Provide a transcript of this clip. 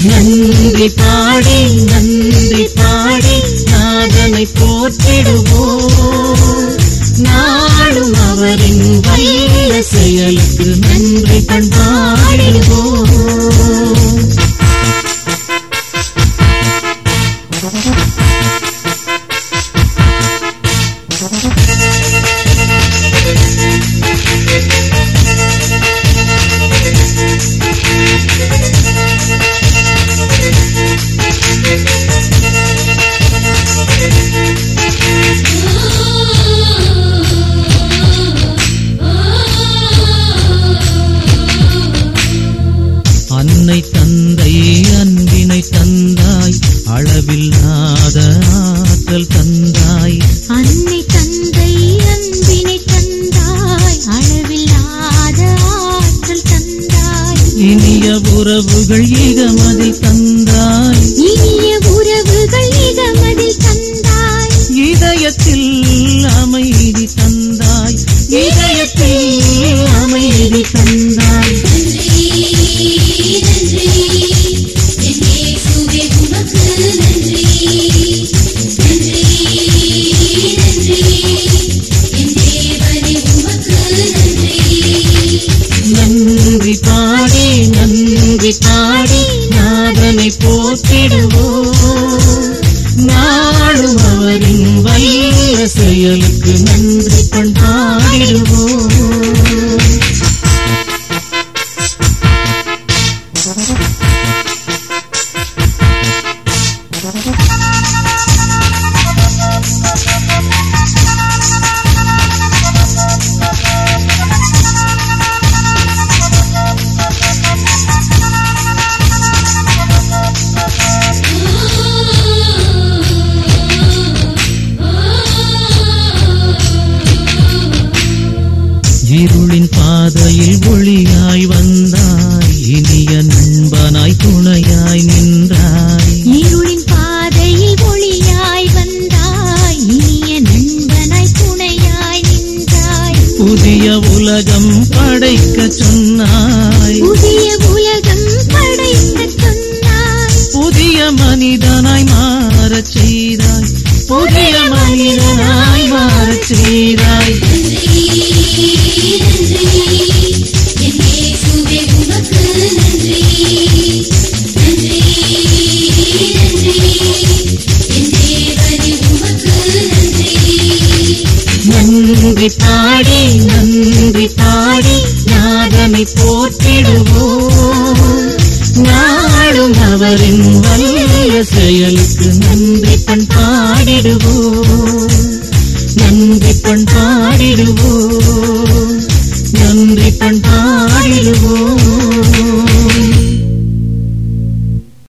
நன்றி பாடி நன்றி பாடி நாதனை போற்றிடுவோம் நாளும் அவரின் வல்ல செயலுக்கு நன்றி பண்பாடிடுவோம் அன்னை தந்தை அன்பினை தந்தாய் அளவில்லாத ஆற்றல் தந்தாய் அன்னை தந்தை அன்பினை தந்தாய் அளவில்லாத ஆற்றல் தந்தாய் இனிய உறவுகள் ஈகமதில் தந்தாய் இனிய உறவுகள் இகமதில் தந்தாய் இதயத்தில் அமைதி தந்தாய் இதயத்தில் அமைதி தந்தாய் நன்றி பாடி நன்றி பாடி நாதனை போற்றிடுவோம் நாளும் அவரின் வல்ல செயலுக்கு நன்றி பண்பாடிடுவோம் இருளின் பாதையில் ஒளியாய் வந்தாய் இனிய நண்பனாய் துணையாய் நின்றாய் இருளின் பாதையில் ஒளியாய் வந்தாய் இனிய நண்பனாய் துணையாய் நின்றாய் புதிய உலகம் படைக்க சொன்னாய் புதிய உலகம் படைக்கச் சொன்னாய் புதிய மனிதனாய் மாறச் செய்தாய் புதிய மனிதனாய் மாறச் செய்தாய் நன்றி பாடி நன்றி பாடி நாதனை போற்றிடுவோம் நாளும் அவரின் வல்ல செயலுக்கு நன்றி பண்பாடிடுவோம் நன்றி பண்பாடிடுவோம்